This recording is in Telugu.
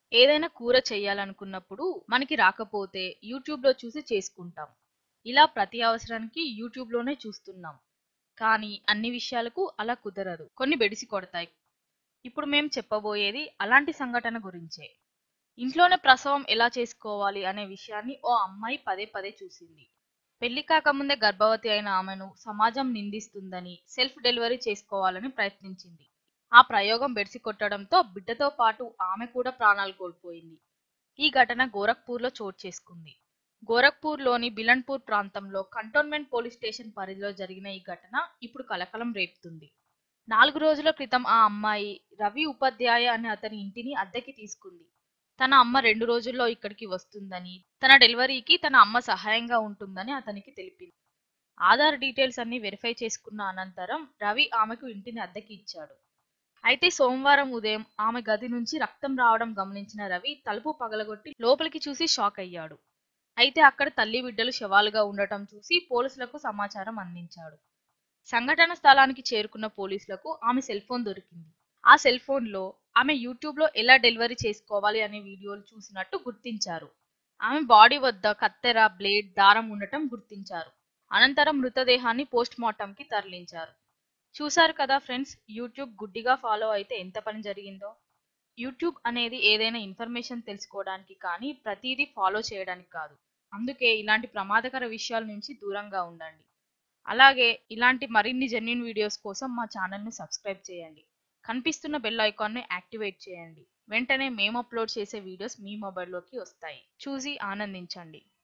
ఏదైనా కూర చేయాలనుకున్నప్పుడు మనకి రాకపోతే యూట్యూబ్లో చూసి చేసుకుంటాం ఇలా ప్రతి అవసరానికి యూట్యూబ్లోనే చూస్తున్నాం కానీ అన్ని విషయాలకు అలా కుదరదు కొన్ని బెడిసి కొడతాయి ఇప్పుడు మేము చెప్పబోయేది అలాంటి సంఘటన గురించే ఇంట్లోనే ప్రసవం ఎలా చేసుకోవాలి అనే విషయాన్ని ఓ అమ్మాయి పదే పదే చూసింది పెళ్లి కాకముందే గర్భవతి అయిన ఆమెను సమాజం నిందిస్తుందని సెల్ఫ్ డెలివరీ చేసుకోవాలని ప్రయత్నించింది ఆ ప్రయోగం బెడిసి కొట్టడంతో బిడ్డతో పాటు ఆమె కూడా ప్రాణాలు కోల్పోయింది ఈ ఘటన గోరఖ్పూర్లో చోటు చేసుకుంది గోరఖ్పూర్లోని బిలన్పూర్ ప్రాంతంలో కంటోన్మెంట్ పోలీస్ స్టేషన్ పరిధిలో జరిగిన ఈ ఘటన ఇప్పుడు కలకలం రేపుతుంది నాలుగు రోజుల క్రితం ఆ అమ్మాయి రవి ఉపాధ్యాయ అనే అతని ఇంటిని అద్దెకి తీసుకుంది తన అమ్మ రెండు రోజుల్లో ఇక్కడికి వస్తుందని తన డెలివరీకి తన అమ్మ సహాయంగా ఉంటుందని అతనికి తెలిపింది ఆధార్ డీటెయిల్స్ అన్ని వెరిఫై చేసుకున్న అనంతరం రవి ఆమెకు ఇంటిని అద్దెకి ఇచ్చాడు అయితే సోమవారం ఉదయం ఆమె గది నుంచి రక్తం రావడం గమనించిన రవి తలుపు పగలగొట్టి లోపలికి చూసి షాక్ అయ్యాడు అయితే అక్కడ తల్లి బిడ్డలు శవాలుగా ఉండటం చూసి పోలీసులకు సమాచారం అందించాడు సంఘటన స్థలానికి చేరుకున్న పోలీసులకు ఆమె సెల్ ఫోన్ దొరికింది ఆ సెల్ ఫోన్ లో ఆమె యూట్యూబ్ లో ఎలా డెలివరీ చేసుకోవాలి అనే వీడియోలు చూసినట్టు గుర్తించారు ఆమె బాడీ వద్ద కత్తెర బ్లేడ్ దారం ఉండటం గుర్తించారు అనంతరం మృతదేహాన్ని పోస్ట్ మార్టం కి తరలించారు చూశారు కదా ఫ్రెండ్స్ యూట్యూబ్ గుడ్డిగా ఫాలో అయితే ఎంత పని జరిగిందో యూట్యూబ్ అనేది ఏదైనా ఇన్ఫర్మేషన్ తెలుసుకోవడానికి కానీ ప్రతిదీ ఫాలో చేయడానికి కాదు అందుకే ఇలాంటి ప్రమాదకర విషయాల నుంచి దూరంగా ఉండండి అలాగే ఇలాంటి మరిన్ని జెన్యున్ వీడియోస్ కోసం మా ఛానల్ని సబ్స్క్రైబ్ చేయండి కనిపిస్తున్న బెల్ ఐకాన్ని యాక్టివేట్ చేయండి వెంటనే మేము అప్లోడ్ చేసే వీడియోస్ మీ మొబైల్లోకి వస్తాయి చూసి ఆనందించండి